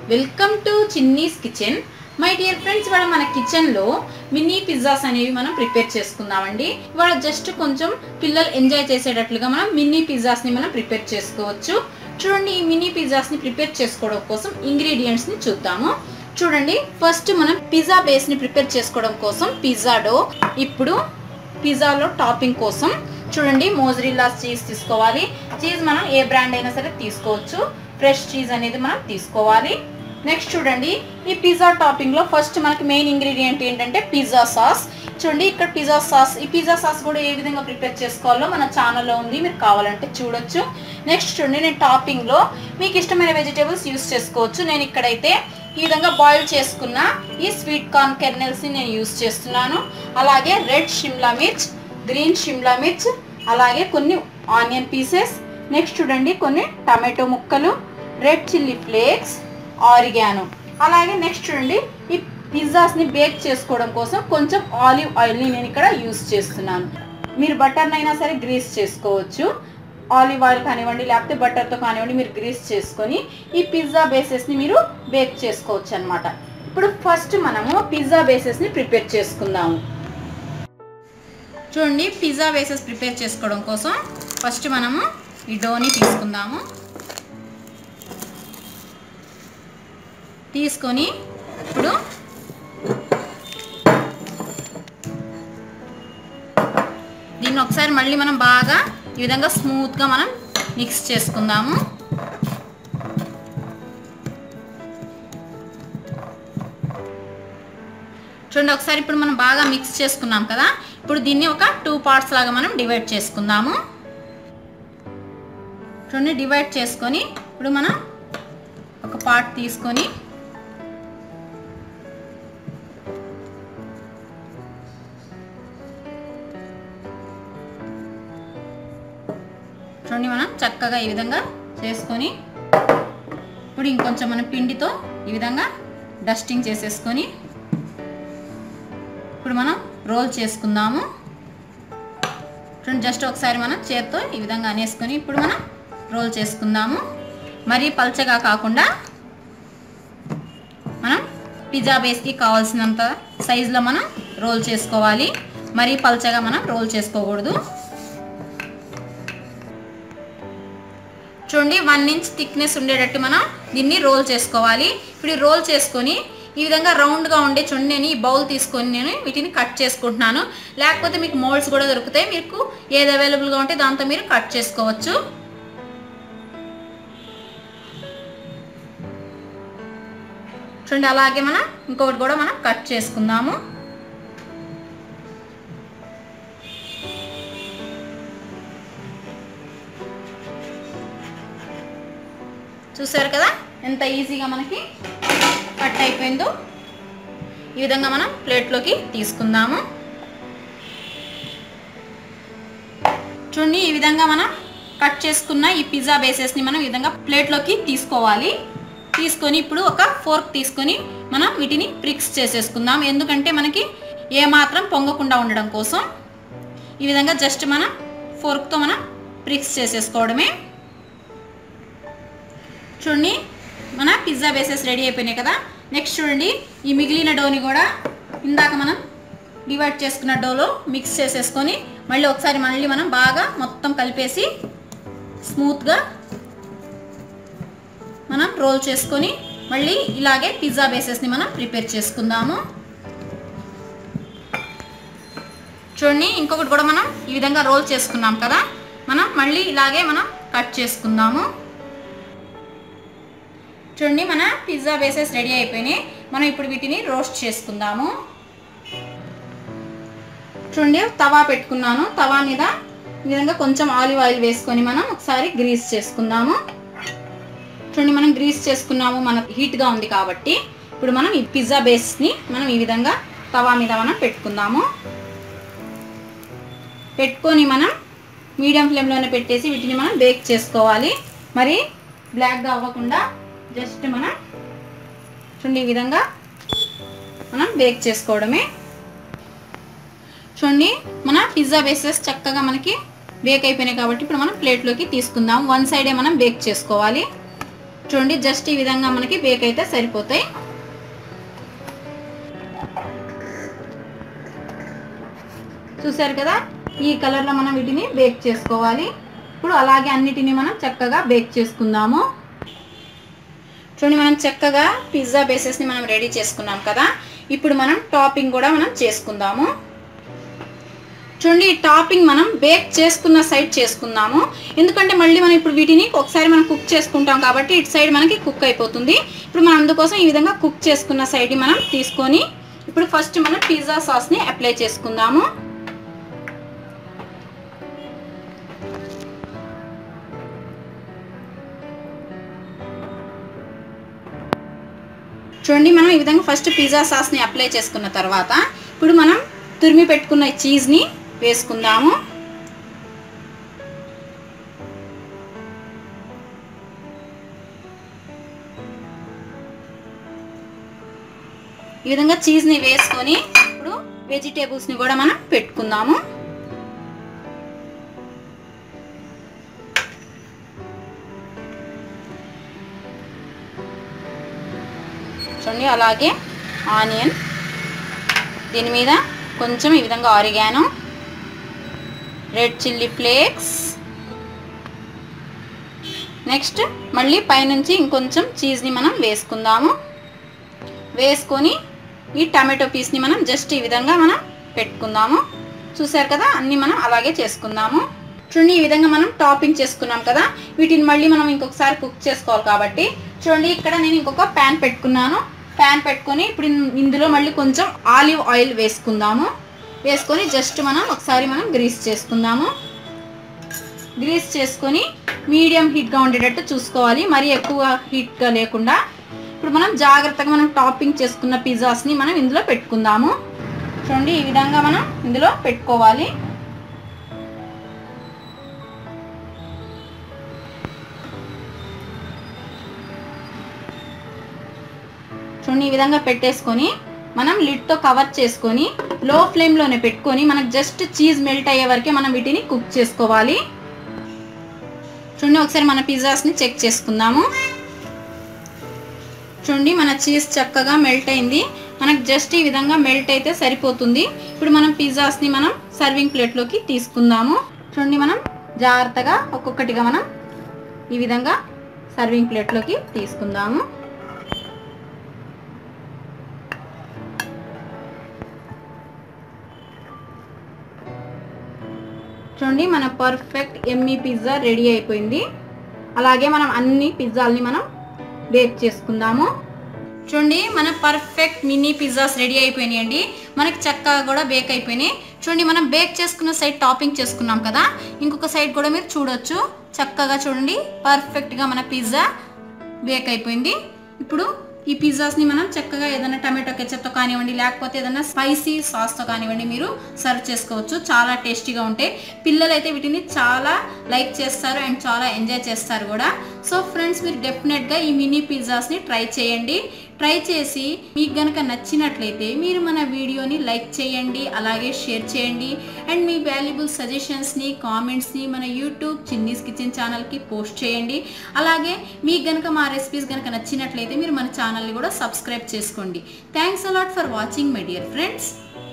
welcome to Chinni's kitchen my dear friends ఇవాళ మన కిచెన్లో మినీ పిజ్జాస్ అనేవి మనం ప్రిపేర్ చేసుకుందామండి ఇవాళ జస్ట్ కొంచెం పిల్లలు ఎంజాయ్ చేసేటట్లుగా మనం మినీ పిజ్జాస్ని మనం ప్రిపేర్ చేసుకోవచ్చు చూడండి ఈ మినీ పిజ్జాస్ని ప్రిపేర్ చేసుకోవడం కోసం ఇంగ్రీడియంట్స్ని చూద్దాము చూడండి ఫస్ట్ మనం పిజ్జా బేస్ని ప్రిపేర్ చేసుకోవడం కోసం పిజ్జా డో ఇప్పుడు పిజ్జాలో టాపింగ్ కోసం చూడండి మోజరిల్లా చీజ్ తీసుకోవాలి చీజ్ మనం ఏ బ్రాండ్ అయినా సరే తీసుకోవచ్చు ఫ్రెష్ చీజ్ అనేది మనం తీసుకోవాలి నెక్స్ట్ చూడండి ఈ పిజ్జా టాపింగ్లో ఫస్ట్ మనకి మెయిన్ ఇంగ్రీడియంట్ ఏంటంటే పిజ్జా సాస్ చూడండి ఇక్కడ పిజ్జా సాస్ ఈ పిజ్జా సాస్ కూడా ఏ విధంగా ప్రిపేర్ చేసుకోవాలో మన ఛానల్లో ఉంది మీరు కావాలంటే చూడొచ్చు నెక్స్ట్ చూడండి నేను టాపింగ్లో మీకు ఇష్టమైన వెజిటేబుల్స్ యూస్ చేసుకోవచ్చు నేను ఇక్కడైతే ఈ విధంగా బాయిల్ చేసుకున్న ఈ స్వీట్ కార్న్ కెర్నెల్స్ని నేను యూస్ చేస్తున్నాను అలాగే రెడ్ షిమ్లా మిర్చ్ గ్రీన్ షిమ్లా మిర్చ్ అలాగే కొన్ని ఆనియన్ పీసెస్ నెక్స్ట్ చూడండి కొన్ని టమాటో ముక్కలు రెడ్ చిల్లీ ఫ్లేక్స్ ఆరిగాను అలాగే నెక్స్ట్ చూడండి ఈ పిజ్జాస్ని బేక్ చేసుకోవడం కోసం కొంచెం ఆలివ్ ఆయిల్ని నేను ఇక్కడ యూస్ చేస్తున్నాను మీరు బటర్నైనా సరే గ్రీస్ చేసుకోవచ్చు ఆలివ్ ఆయిల్ కానివ్వండి లేకపోతే బటర్తో కానివ్వండి మీరు గ్రీస్ చేసుకొని ఈ పిజ్జా బేసెస్ని మీరు బేక్ చేసుకోవచ్చు అనమాట ఇప్పుడు ఫస్ట్ మనము పిజ్జా బేసెస్ని ప్రిపేర్ చేసుకుందాము చూడండి పిజ్జా బేసెస్ ప్రిపేర్ చేసుకోవడం కోసం ఫస్ట్ మనము ఈ డోని తీసుకుందాము తీసుకొని ఇప్పుడు దీన్ని ఒకసారి మళ్ళీ మనం బాగా ఈ విధంగా స్మూత్గా మనం మిక్స్ చేసుకుందాము చూడండి ఒకసారి ఇప్పుడు మనం బాగా మిక్స్ చేసుకున్నాం కదా ఇప్పుడు దీన్ని ఒక టూ పార్ట్స్ లాగా మనం డివైడ్ చేసుకుందాము చూడండి డివైడ్ చేసుకొని ఇప్పుడు మనం ఒక పార్ట్ తీసుకొని చూడండి మనం చక్కగా ఈ విధంగా చేసుకొని ఇప్పుడు ఇంకొంచెం మనం పిండితో ఈ విధంగా డస్టింగ్ చేసేసుకొని ఇప్పుడు మనం రోల్ చేసుకుందాము చూడండి జస్ట్ ఒకసారి మనం చేత్తో ఈ విధంగా అనేసుకొని ఇప్పుడు మనం రోల్ చేసుకుందాము మరీ పల్చగా కాకుండా మనం పిజ్జా బేస్కి కావాల్సినంత సైజులో మనం రోల్ చేసుకోవాలి మరీ పల్చగా మనం రోల్ చేసుకోకూడదు చూడండి వన్ ఇంచ్ థిక్నెస్ ఉండేటట్టు మనం దీన్ని రోల్ చేసుకోవాలి ఇప్పుడు రోల్ చేసుకొని ఈ విధంగా రౌండ్గా ఉండే చూడండి నేను ఈ బౌల్ తీసుకొని నేను వీటిని కట్ చేసుకుంటున్నాను లేకపోతే మీకు మోల్డ్స్ కూడా దొరుకుతాయి మీకు ఏది అవైలబుల్గా ఉంటే దాంతో మీరు కట్ చేసుకోవచ్చు చూడండి అలాగే మనం ఇంకొకటి కూడా మనం కట్ చేసుకుందాము చూసారు కదా ఎంత ఈజీగా మనకి కట్ అయిపోయిందో ఈ విధంగా మనం ప్లేట్లోకి తీసుకుందాము చూడండి ఈ విధంగా మనం కట్ చేసుకున్న ఈ పిజ్జా బేసెస్ని మనం ఈ విధంగా ప్లేట్లోకి తీసుకోవాలి తీసుకొని ఇప్పుడు ఒక ఫోర్క్ తీసుకొని మనం వీటిని ప్రిక్స్ చేసేసుకుందాం ఎందుకంటే మనకి ఏమాత్రం పొంగకుండా ఉండడం కోసం ఈ విధంగా జస్ట్ మనం ఫోర్క్తో మనం ప్రిక్స్ చేసేసుకోవడమే చూడండి మన పిజ్జా బేసెస్ రెడీ అయిపోయినాయి కదా నెక్స్ట్ చూడండి ఈ మిగిలిన డోని కూడా ఇందాక మనం డివైడ్ చేసుకున్న డోలో మిక్స్ చేసేసుకొని మళ్ళీ ఒకసారి మళ్ళీ మనం బాగా మొత్తం కలిపేసి స్మూత్గా మనం రోల్ చేసుకొని మళ్ళీ ఇలాగే పిజ్జా బేసెస్ని మనం ప్రిపేర్ చేసుకుందాము చూడండి ఇంకొకటి కూడా మనం ఈ విధంగా రోల్ చేసుకున్నాం కదా మనం మళ్ళీ ఇలాగే మనం కట్ చేసుకుందాము చూడండి మన పిజ్జా బేసెస్ రెడీ అయిపోయినాయి మనం ఇప్పుడు వీటిని రోస్ట్ చేసుకుందాము చూడండి తవా పెట్టుకున్నాను తవా మీద ఈ విధంగా కొంచెం ఆలివ్ ఆయిల్ వేసుకొని మనం ఒకసారి గ్రీస్ చేసుకుందాము చూడండి మనం గ్రీస్ చేసుకున్నాము మన హీట్గా ఉంది కాబట్టి ఇప్పుడు మనం ఈ పిజ్జా బేస్ని మనం ఈ విధంగా తవా మీద మనం పెట్టుకుందాము పెట్టుకొని మనం మీడియం ఫ్లేమ్లోనే పెట్టేసి వీటిని మనం బేక్ చేసుకోవాలి మరి బ్లాక్గా అవ్వకుండా జస్ట్ మనం చూడండి ఈ విధంగా మనం బేక్ చేసుకోవడమే చూడండి మన పిజ్జా బేసెస్ చక్కగా మనకి బేక్ అయిపోయినాయి కాబట్టి ఇప్పుడు మనం ప్లేట్లోకి తీసుకుందాం వన్ సైడే మనం బేక్ చేసుకోవాలి చూడండి జస్ట్ ఈ విధంగా మనకి బేక్ అయితే సరిపోతాయి చూసారు కదా ఈ కలర్లో మనం వీటిని బేక్ చేసుకోవాలి ఇప్పుడు అలాగే అన్నిటిని మనం చక్కగా బేక్ చేసుకుందాము చూడండి మనం చక్కగా పిజ్జా బేసెస్ని మనం రెడీ చేసుకున్నాం కదా ఇప్పుడు మనం టాపింగ్ కూడా మనం చేసుకుందాము చూడండి ఈ టాపింగ్ మనం బేక్ చేసుకున్న సైడ్ చేసుకుందాము ఎందుకంటే మళ్ళీ మనం ఇప్పుడు వీటిని ఒకసారి మనం కుక్ చేసుకుంటాం కాబట్టి ఇటు సైడ్ మనకి కుక్ అయిపోతుంది ఇప్పుడు మనం అందుకోసం ఈ విధంగా కుక్ చేసుకున్న సైడ్ మనం తీసుకొని ఇప్పుడు ఫస్ట్ మనం పిజ్జా సాస్ని అప్లై చేసుకుందాము చూడండి మనం ఈ విధంగా ఫస్ట్ పిజ్జా సాస్ని అప్లై చేసుకున్న తర్వాత ఇప్పుడు మనం తురిమి పెట్టుకున్న చీజ్ని వేసుకుందాము ఈ విధంగా చీజ్ని వేసుకొని ఇప్పుడు వెజిటేబుల్స్ని కూడా మనం పెట్టుకుందాము చూడండి అలాగే ఆనియన్ దీని మీద కొంచెం ఈ విధంగా oregano red chilli flakes next మళ్ళీ పైనుంచి ఇంకొంచెం చీజ్ని మనం వేసుకుందాము వేసుకొని ఈ టమాటో పీస్ని మనం జస్ట్ ఈ విధంగా మనం పెట్టుకుందాము చూసారు కదా అన్నీ మనం అలాగే చేసుకుందాము చూడండి ఈ విధంగా మనం టాపింగ్ చేసుకున్నాం కదా వీటిని మళ్ళీ మనం ఇంకొకసారి కుక్ చేసుకోవాలి కాబట్టి చూడండి ఇక్కడ నేను ఇంకొక ప్యాన్ పెట్టుకున్నాను ప్యాన్ పెట్టుకొని ఇప్పుడు ఇందులో మళ్ళీ కొంచెం ఆలివ్ ఆయిల్ వేసుకుందాము వేసుకొని జస్ట్ మనం ఒకసారి మనం గ్రీస్ చేసుకుందాము గ్రీస్ చేసుకొని మీడియం హీట్గా ఉండేటట్టు చూసుకోవాలి మరీ ఎక్కువ హీట్గా లేకుండా ఇప్పుడు మనం జాగ్రత్తగా మనం టాపింగ్ చేసుకున్న పిజ్జాస్ని మనం ఇందులో పెట్టుకుందాము చూడండి ఈ విధంగా మనం ఇందులో పెట్టుకోవాలి చూడండి ఈ విధంగా పెట్టేసుకొని మనం లిడ్తో కవర్ చేసుకొని లో ఫ్లేమ్లోనే పెట్టుకొని మనకు జస్ట్ చీజ్ మెల్ట్ అయ్యే వరకే మనం వీటిని కుక్ చేసుకోవాలి చూడండి ఒకసారి మన పిజ్జాస్ని చెక్ చేసుకుందాము చూడండి మన చీజ్ చక్కగా మెల్ట్ అయింది మనకు జస్ట్ ఈ విధంగా మెల్ట్ అయితే సరిపోతుంది ఇప్పుడు మనం పిజ్జాస్ని మనం సర్వింగ్ ప్లేట్లోకి తీసుకుందాము చూడండి మనం జాగ్రత్తగా ఒక్కొక్కటిగా మనం ఈ విధంగా సర్వింగ్ ప్లేట్లోకి తీసుకుందాము చూడండి మన పర్ఫెక్ట్ ఎమ్మీ పిజ్జా రెడీ అయిపోయింది అలాగే మనం అన్ని పిజ్జాలని మనం బేక్ చేసుకుందాము చూడండి మన పర్ఫెక్ట్ మినీ పిజ్జాస్ రెడీ అయిపోయినాయండి మనకి చక్కగా కూడా బేక్ అయిపోయినాయి చూడండి మనం బేక్ చేసుకున్న సైడ్ టాపింగ్ చేసుకున్నాం కదా ఇంకొక సైడ్ కూడా మీరు చూడొచ్చు చక్కగా చూడండి పర్ఫెక్ట్గా మన పిజ్జా బేక్ అయిపోయింది ఇప్పుడు ఈ పిజ్జాస్ని మనం చక్కగా ఏదైనా టమాటో కెచప్తో కానివ్వండి లేకపోతే ఏదైనా స్పైసీ సాస్తో కానివ్వండి మీరు సర్వ్ చేసుకోవచ్చు చాలా టేస్టీగా ఉంటాయి పిల్లలు అయితే వీటిని చాలా లైక్ చేస్తారు అండ్ చాలా ఎంజాయ్ చేస్తారు కూడా సో ఫ్రెండ్స్ మీరు డెఫినెట్గా ఈ మినీ పిజ్జాస్ని ట్రై చేయండి ట్రై చేసి మీకు గనక నచ్చినట్లయితే మీరు మన వీడియోని లైక్ చేయండి అలాగే షేర్ చేయండి అండ్ మీ వాల్యుబుల్ సజెషన్స్ని కామెంట్స్ని మన యూట్యూబ్ చిన్నీస్ కిచెన్ ఛానల్కి పోస్ట్ చేయండి అలాగే మీకు గనక మా రెసిపీస్ గనక నచ్చినట్లయితే మీరు మన ఛానల్ని కూడా సబ్స్క్రైబ్ చేసుకోండి thanks a lot for watching my dear friends